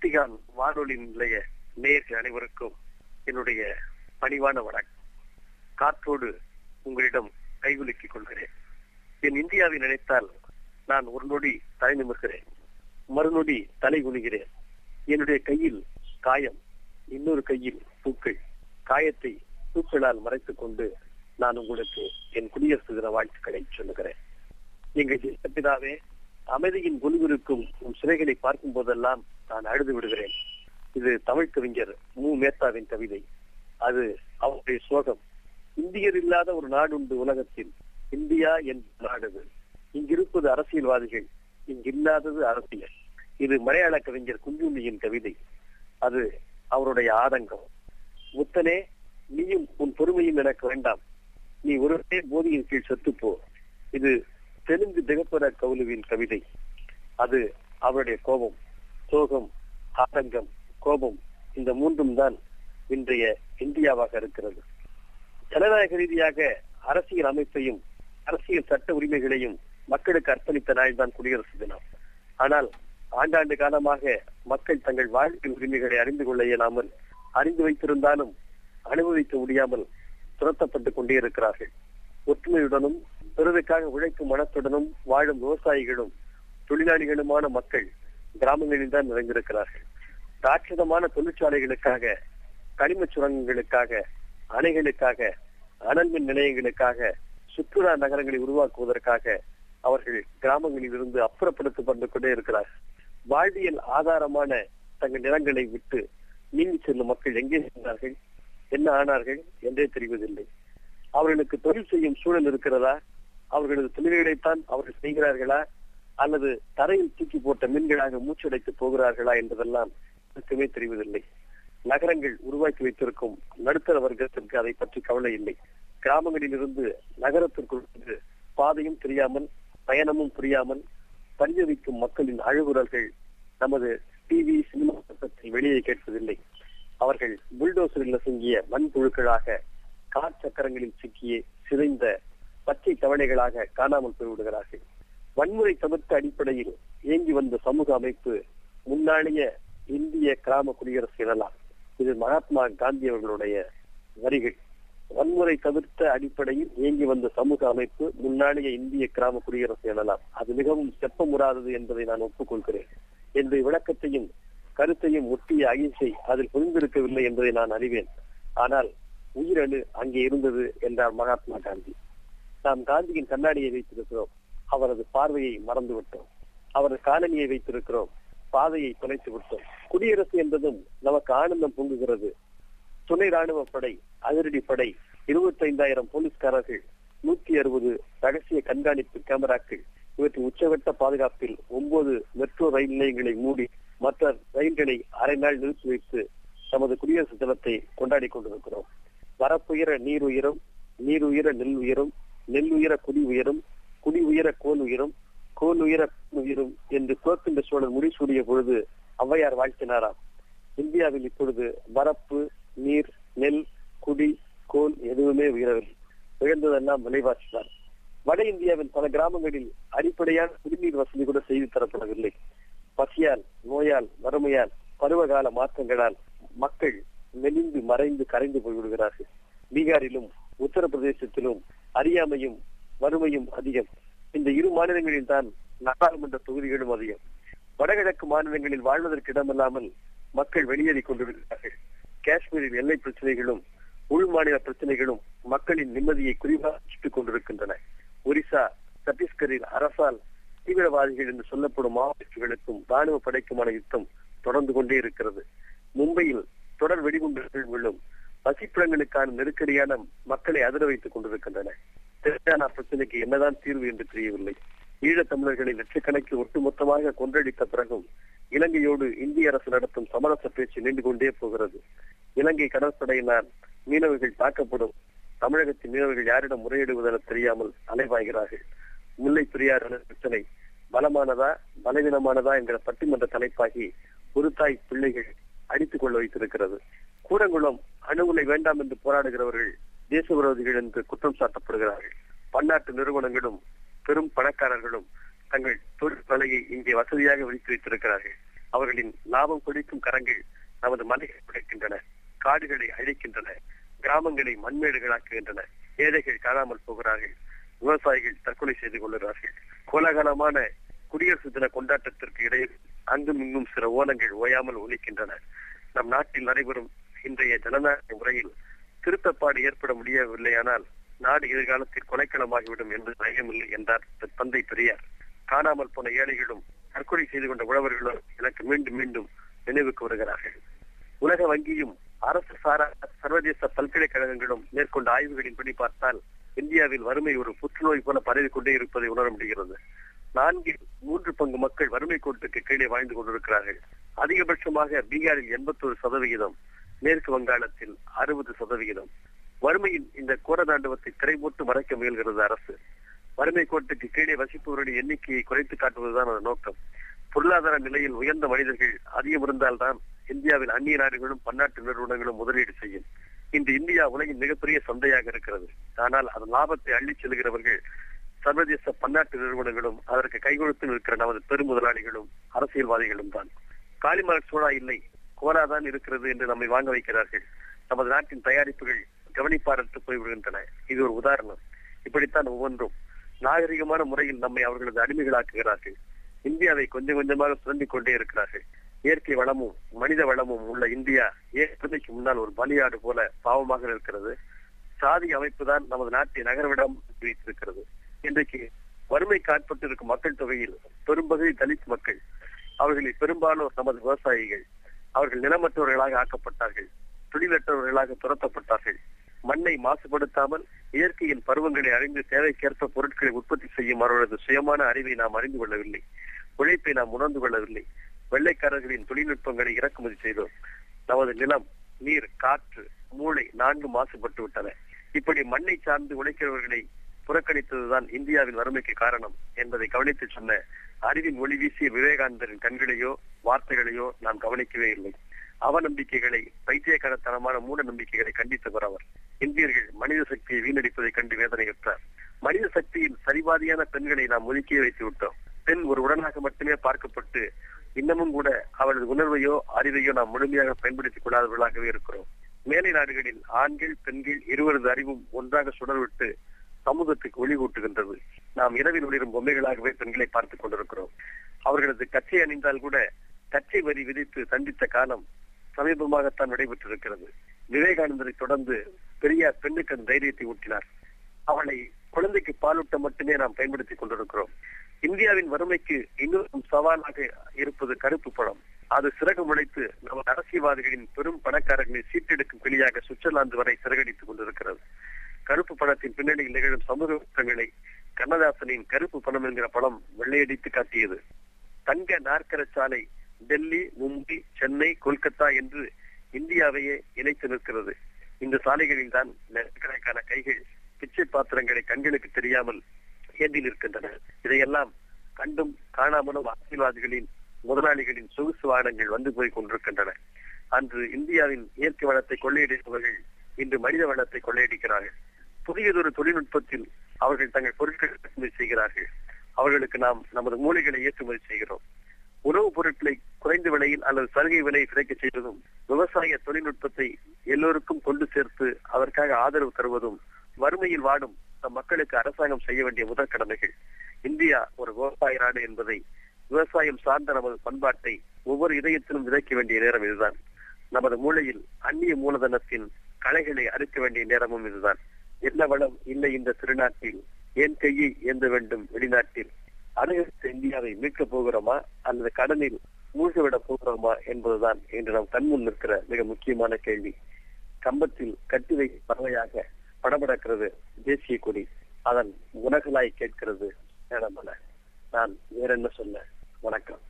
பக்திகான் வானொலி நிலைய நேயர்கள் அனைவருக்கும் என்னுடைய பணிவான வணக்கம் காற்றோடு உங்களிடம் கைகுலுக்கிக் கொள்கிறேன் என் இந்தியாவை நினைத்தால் நான் ஒரு நொடி தலை நிமிர்கிறேன் மறுநொடி தலை குனிகிறேன் என்னுடைய கையில் காயம் இன்னொரு கையில் பூக்கள் காயத்தை பூக்களால் மறைத்துக் கொண்டு நான் உங்களுக்கு என் குடியரசு தின வாழ்த்துக்களை சொல்லுகிறேன் எங்கள் பிதாவே அமைதியின் குழுவிருக்கும் உன் சிறைகளை பார்க்கும் போதெல்லாம் நான் அழுது விடுகிறேன் இது தமிழ் கவிஞர் மு மேத்தாவின் கவிதை அது அவருடைய சோகம் இந்தியர் இல்லாத ஒரு நாடு உண்டு உலகத்தில் இந்தியா என்ற நாடு இங்கிருப்பது அரசியல்வாதிகள் இங்கில்லாதது அரசியல் இது மலையாள கவிஞர் குஞ்சுண்ணியின் கவிதை அது அவருடைய ஆதங்கம் முத்தனே நீயும் உன் பொறுமையும் எனக்கு வேண்டாம் நீ ஒருவரே போதியின் கீழ் செத்துப்போ இது தெலுங்கு திகப்பர கவுலுவின் கவிதை அது அவருடைய கோபம் சோகம் ஆதங்கம் கோபம் இந்த மூன்றும் தான் இன்றைய இந்தியாவாக இருக்கிறது ஜனநாயக ரீதியாக அரசியல் அமைப்பையும் அரசியல் சட்ட உரிமைகளையும் மக்களுக்கு அர்ப்பணித்த நாள் தான் குடியரசு தினம் ஆனால் ஆண்டாண்டு காலமாக மக்கள் தங்கள் வாழ்க்கை உரிமைகளை அறிந்து கொள்ள இயலாமல் அறிந்து வைத்திருந்தாலும் அனுபவிக்க முடியாமல் துரத்தப்பட்டுக் கொண்டே இருக்கிறார்கள் ஒற்றுமையுடனும் பிறருக்காக உழைக்கும் மனத்துடனும் வாழும் விவசாயிகளும் தொழிலாளிகளுமான மக்கள் கிராமங்களில் தான் நிறைந்திருக்கிறார்கள் ராட்சதமான தொழிற்சாலைகளுக்காக கனிம சுரங்கங்களுக்காக அணைகளுக்காக அனல் மின் நிலையங்களுக்காக சுற்றுலா நகரங்களை உருவாக்குவதற்காக அவர்கள் கிராமங்களில் இருந்து அப்புறப்படுத்தப்பட்டு கொண்டே இருக்கிறார்கள் வாழ்வியல் ஆதாரமான தங்கள் நிலங்களை விட்டு நீங்கி செல்லும் மக்கள் எங்கே சென்றார்கள் என்ன ஆனார்கள் என்றே தெரிவதில்லை அவர்களுக்கு தொழில் செய்யும் சூழல் இருக்கிறதா அவர்களது தொழில்களைத்தான் அவர்கள் செய்கிறார்களா அல்லது தரையில் தூக்கி போட்ட மீன்களாக மூச்சடைத்து போகிறார்களா என்பதெல்லாம் எனக்குமே தெரிவதில்லை நகரங்கள் உருவாக்கி வைத்திருக்கும் நடுத்தர வர்க்கத்திற்கு அதை பற்றி கவலை இல்லை கிராமங்களில் இருந்து நகரத்திற்குள் பாதையும் தெரியாமல் பயணமும் புரியாமல் பரிதவிக்கும் மக்களின் அழுகுரல்கள் நமது டிவி சினிமா சத்தத்தில் வெளியே கேட்பதில்லை அவர்கள் புல்டோசரில் நசுங்கிய மண்புழுக்களாக கார் சக்கரங்களில் சிக்கிய சிதைந்த பச்சை தவணைகளாக காணாமல் போய்விடுகிறார்கள் வன்முறை தவிர்த்த அடிப்படையில் இயங்கி வந்த சமூக அமைப்பு முன்னாளிய இந்திய கிராம குடியரசு எனலாம் இது மகாத்மா காந்தி அவர்களுடைய வரிகள் வன்முறை தவிர்த்த அடிப்படையில் இயங்கி வந்த சமூக அமைப்பு முன்னாளிய இந்திய கிராம குடியரசு எனலாம் அது மிகவும் செப்பமுறாதது என்பதை நான் ஒப்புக்கொள்கிறேன் என்னுடைய விளக்கத்தையும் கருத்தையும் ஒட்டிய அகிம்சை அதில் புரிந்திருக்கவில்லை என்பதை நான் அறிவேன் ஆனால் உயிரணு அங்கே இருந்தது என்றார் மகாத்மா காந்தி நாம் காந்தியின் கண்ணாடியை வைத்திருக்கிறோம் அவரது பார்வையை மறந்து விட்டோம் அவரது காலனியை வைத்திருக்கிறோம் பாதையை தொலைத்து விட்டோம் குடியரசு என்பதும் நமக்கு ஆனந்தம் பொங்குகிறது துணை ராணுவ படை அதிரடி படை இருபத்தி ஐந்தாயிரம் போலீஸ்காரர்கள் நூத்தி அறுபது ரகசிய கண்காணிப்பு கேமராக்கள் இவற்றின் உச்சகட்ட பாதுகாப்பில் ஒன்பது மெட்ரோ ரயில் நிலையங்களை மூடி மற்ற ரயில்களை அரை நாள் நிறுத்தி வைத்து நமது குடியரசு தினத்தை கொண்டாடி கொண்டிருக்கிறோம் வரப்புயர நீர் உயரும் நீர் உயர நெல் உயரும் நெல் உயர குடி உயரும் குடி உயர கோல் உயரும் கோல் உயர உயரும் என்று கோக்கின்ற சோழன் முடிசூடிய பொழுது ஔவையார் வாழ்த்தினாராம் இந்தியாவில் இப்பொழுது வரப்பு நீர் நெல் குடி கோல் எதுவுமே உயரவில்லை உயர்ந்ததெல்லாம் விலைவாசிதான் வட இந்தியாவின் பல கிராமங்களில் அடிப்படையான குடிநீர் வசதி கூட செய்து தரப்படவில்லை பசியால் நோயால் வறுமையால் பருவகால மாற்றங்களால் மக்கள் மெலிந்து மறைந்து கரைந்து போய்விடுகிறார்கள் பீகாரிலும் உத்தரப்பிரதேசத்திலும் அறியாமையும் வறுமையும் அதிகம் இந்த இரு மாநிலங்களில் தான் நாடாளுமன்ற தொகுதிகளும் அதிகம் வடகிழக்கு மாநிலங்களில் வாழ்வதற்கு இடமில்லாமல் மக்கள் வெளியேறிக் கொண்டிருக்கிறார்கள் காஷ்மீரில் எல்லை பிரச்சனைகளும் உள் மாநில பிரச்சனைகளும் மக்களின் நிம்மதியை குறிவாக கொண்டிருக்கின்றன ஒரிசா சத்தீஸ்கரில் அரசால் தீவிரவாதிகள் என்று சொல்லப்படும் மாவோயிஸ்டுகளுக்கும் ராணுவ படைக்குமான யுத்தம் தொடர்ந்து கொண்டே இருக்கிறது மும்பையில் தொடர் வெடிகுண்டுகள் விழும் வசிப்பிடங்களுக்கான நெருக்கடியான மக்களை அதிர வைத்துக் கொண்டிருக்கின்றன தெலுங்கானா பிரச்சனைக்கு என்னதான் தீர்வு என்று தெரியவில்லை ஈழத் தமிழர்களை லட்சக்கணக்கில் ஒட்டுமொத்தமாக கொன்றடித்த பிறகும் இலங்கையோடு இந்திய அரசு நடத்தும் சமரச பேச்சு நீண்டு கொண்டே போகிறது இலங்கை கடற்படையினால் மீனவர்கள் தாக்கப்படும் தமிழகத்தின் மீனவர்கள் யாரிடம் முறையிடுவதென தெரியாமல் அலைவாய்கிறார்கள் முல்லை பெரியார் பிரச்சனை பலமானதா பலவீனமானதா என்கிற பட்டிமன்ற தலைப்பாகி ஒரு தாய் பிள்ளைகள் அடித்துக் கொள்ள வைத்திருக்கிறது கூடங்குளம் அணு உலை வேண்டாம் என்று போராடுகிறவர்கள் தேச விரோதிகள் என்று குற்றம் சாட்டப்படுகிறார்கள் பன்னாட்டு நிறுவனங்களும் பெரும் பணக்காரர்களும் தங்கள் தொழில் வலையை இங்கே வசதியாக விரித்து வைத்திருக்கிறார்கள் அவர்களின் லாபம் குடிக்கும் கரங்கள் நமது மலைகளை உடைக்கின்றன காடுகளை அழிக்கின்றன கிராமங்களை மண்மேடுகளாக்குகின்றன ஏழைகள் காணாமல் போகிறார்கள் விவசாயிகள் தற்கொலை செய்து கொள்கிறார்கள் கோலாகலமான குடியரசு தின கொண்டாட்டத்திற்கு இடையில் அங்கும் இங்கும் சில ஓலங்கள் ஓயாமல் ஒலிக்கின்றன நம் நாட்டில் நடைபெறும் இன்றைய ஜனநாயக முறையில் திருத்தப்பாடு ஏற்பட முடியவில்லையானால் நாடு எதிர்காலத்தில் கொலைக்களமாகிவிடும் என்று நயமில்லை என்றார் தந்தை பெரியார் காணாமல் போன ஏழைகளும் தற்கொலை செய்து கொண்ட உழவர்களும் எனக்கு மீண்டும் மீண்டும் நினைவுக்கு வருகிறார்கள் உலக வங்கியும் அரசு சாரா சர்வதேச பல்கலைக்கழகங்களும் மேற்கொண்ட ஆய்வுகளின்படி பார்த்தால் இந்தியாவில் வறுமை ஒரு புற்றுநோய் போல பரவி கொண்டே இருப்பதை உணர முடிகிறது நான்கில் மூன்று பங்கு மக்கள் வறுமை கோட்டுக்கு கீழே வாழ்ந்து கொண்டிருக்கிறார்கள் அதிகபட்சமாக பீகாரில் எண்பத்தோரு சதவிகிதம் மேற்கு வங்காளத்தில் அறுபது சதவிகிதம் வறுமையின் இந்த கோரதாண்டவத்தை திரை போட்டு மறைக்க முயல்கிறது அரசு வறுமை கோட்டுக்கு கீழே வசிப்பவருடைய எண்ணிக்கையை குறைத்து காட்டுவதுதான் அதன் நோக்கம் பொருளாதார நிலையில் உயர்ந்த மனிதர்கள் அதிகம் இருந்தால்தான் இந்தியாவில் அந்நிய நாடுகளும் பன்னாட்டு நிறுவனங்களும் முதலீடு செய்யும் இன்று இந்தியா உலகின் மிகப்பெரிய சந்தையாக இருக்கிறது ஆனால் அதன் லாபத்தை அள்ளிச் செல்கிறவர்கள் சர்வதேச பன்னாட்டு நிறுவனங்களும் அதற்கு கைகொடுத்து நிற்கிற நமது பெருமுதலாளிகளும் அரசியல்வாதிகளும் தான் காலிமலர் சோழா இல்லை கோலாதான் இருக்கிறது என்று நம்மை வாங்க வைக்கிறார்கள் நமது நாட்டின் தயாரிப்புகள் கவனிப்பாரற்று போய்விடுகின்றன இது ஒரு உதாரணம் இப்படித்தான் ஒவ்வொன்றும் நாகரிகமான முறையில் நம்மை அவர்களது அடிமைகளாக்குகிறார்கள் இந்தியாவை கொஞ்சம் கொஞ்சமாக சுரண்டிக் கொண்டே இருக்கிறார்கள் இயற்கை வளமும் மனித வளமும் உள்ள இந்தியா ஏற்பதைக்கு முன்னால் ஒரு பலியாடு போல பாவமாக இருக்கிறது சாதி அமைப்பு தான் நமது நாட்டை நகரவிடம் வைத்திருக்கிறது இன்றைக்கு வறுமை காட்பட்டு இருக்கும் மக்கள் தொகையில் பெரும்பகுதி தலித் மக்கள் அவர்களில் பெரும்பாலோர் நமது விவசாயிகள் அவர்கள் நிலமற்றவர்களாக ஆக்கப்பட்டார்கள் தொழிலற்றவர்களாக துரத்தப்பட்டார்கள் மண்ணை மாசுபடுத்தாமல் இயற்கையின் பருவங்களை அறிந்து தேவைக்கேற்ப பொருட்களை உற்பத்தி செய்யும் அவர்களது சுயமான அறிவை நாம் அறிந்து கொள்ளவில்லை உழைப்பை நாம் உணர்ந்து கொள்ளவில்லை வெள்ளைக்காரர்களின் தொழில்நுட்பங்களை இறக்குமதி செய்தோம் நமது நிலம் நீர் காற்று மூளை நான்கு மாசுபட்டு விட்டன இப்படி மண்ணை சார்ந்து உழைக்கிறவர்களை புறக்கணித்ததுதான் இந்தியாவின் வறுமைக்கு காரணம் என்பதை கவனித்து சொன்ன அறிவின் ஒளி வீசிய விவேகானந்தரின் கண்களையோ வார்த்தைகளையோ நாம் கவனிக்கவே இல்லை அவநம்பிக்கைகளை பைத்தியக்காரத்தனமான மூட நம்பிக்கைகளை கண்டித்தவர் அவர் இந்தியர்கள் மனித சக்தியை வீணடிப்பதை கண்டு வேதனையுற்றார் மனித சக்தியின் சரிபாதியான பெண்களை நாம் ஒதுக்கியே வைத்து விட்டோம் பெண் ஒரு உடனாக மட்டுமே பார்க்கப்பட்டு இன்னமும் கூட அவரது உணர்வையோ அறிவையோ நாம் முழுமையாக பயன்படுத்திக் கொள்ளாதவர்களாகவே இருக்கிறோம் மேலை நாடுகளில் ஆண்கள் பெண்கள் இருவரது அறிவும் ஒன்றாக சுடர்விட்டு சமூகத்துக்கு ஒளி கூட்டுகின்றது நாம் இரவில் ஒளிரும் பொம்மைகளாகவே பெண்களை பார்த்துக் கொண்டிருக்கிறோம் அவர்களது கச்சை அணிந்தால் கூட கச்சை வரி விதித்து தண்டித்த காலம் சமீபமாகத்தான் நடைபெற்றிருக்கிறது விவேகானந்தரை தொடர்ந்து பெரியார் பெண்ணுக்கு அந்த தைரியத்தை ஊட்டினார் அவளை குழந்தைக்கு பாலூட்ட மட்டுமே நாம் பயன்படுத்திக் கொண்டிருக்கிறோம் இந்தியாவின் வறுமைக்கு இன்னும் சவாலாக இருப்பது கருப்பு பணம் அது சிறகு முளைத்து நமது அரசியல்வாதிகளின் பெரும் பணக்காரர்களை சீட்டெடுக்கும் கிளியாக சுவிட்சர்லாந்து வரை சிறகடித்துக் கொண்டிருக்கிறது கருப்பு பணத்தின் பின்னணியில் நிகழும் சமூக குற்றங்களை கண்ணதாசனின் கருப்பு பணம் என்கிற படம் வெள்ளையடித்து காட்டியது தங்க நாற்கர சாலை டெல்லி மும்பை சென்னை கொல்கத்தா என்று இந்தியாவையே இணைத்து நிற்கிறது இந்த சாலைகளில் தான் லட்சக்கணக்கான கைகள் பிச்சை பாத்திரங்களை கண்களுக்கு தெரியாமல் ஏந்தி நிற்கின்றன இதையெல்லாம் கண்டும் காணாமலும் அரசியல்வாதிகளின் முதலாளிகளின் சொகுசு வாகனங்கள் வந்து போய் கொண்டிருக்கின்றன அன்று இந்தியாவின் இயற்கை வளத்தை கொள்ளையடிப்பவர்கள் இன்று மனித வளத்தை கொள்ளையடிக்கிறார்கள் புதியதொரு தொழில்நுட்பத்தில் அவர்கள் தங்கள் பொருட்களை ஏற்றுமதி செய்கிறார்கள் அவர்களுக்கு நாம் நமது மூளைகளை ஏற்றுமதி செய்கிறோம் உணவுப் பொருட்களை குறைந்த விலையில் அல்லது சலுகை விலையை கிடைக்க செய்வதும் விவசாய தொழில்நுட்பத்தை எல்லோருக்கும் கொண்டு சேர்த்து அதற்காக ஆதரவு தருவதும் வறுமையில் வாடும் நம் மக்களுக்கு அரசாங்கம் செய்ய வேண்டிய முதற் கடமைகள் இந்தியா ஒரு விவசாய நாடு என்பதை விவசாயம் சார்ந்த நமது பண்பாட்டை ஒவ்வொரு இதயத்திலும் விதைக்க வேண்டிய நேரம் இதுதான் நமது மூளையில் அந்நிய மூலதனத்தின் களைகளை அறுக்க வேண்டிய நேரமும் இதுதான் என்ன வளம் இல்லை இந்த திருநாட்டில் என் கையை ஏந்த வேண்டும் வெளிநாட்டில் அணுகத்த இந்தியாவை மீட்கப் போகிறோமா அல்லது கடனில் மூழ்கிவிட போகிறோமா என்பதுதான் இன்று நாம் கண்முன் நிற்கிற மிக முக்கியமான கேள்வி கம்பத்தில் கட்டி வை பறவையாக படபடக்கிறது தேசிய கொடி அதன் உணகலாய் கேட்கிறது நேரமல நான் வேற என்ன சொல்ல வணக்கம்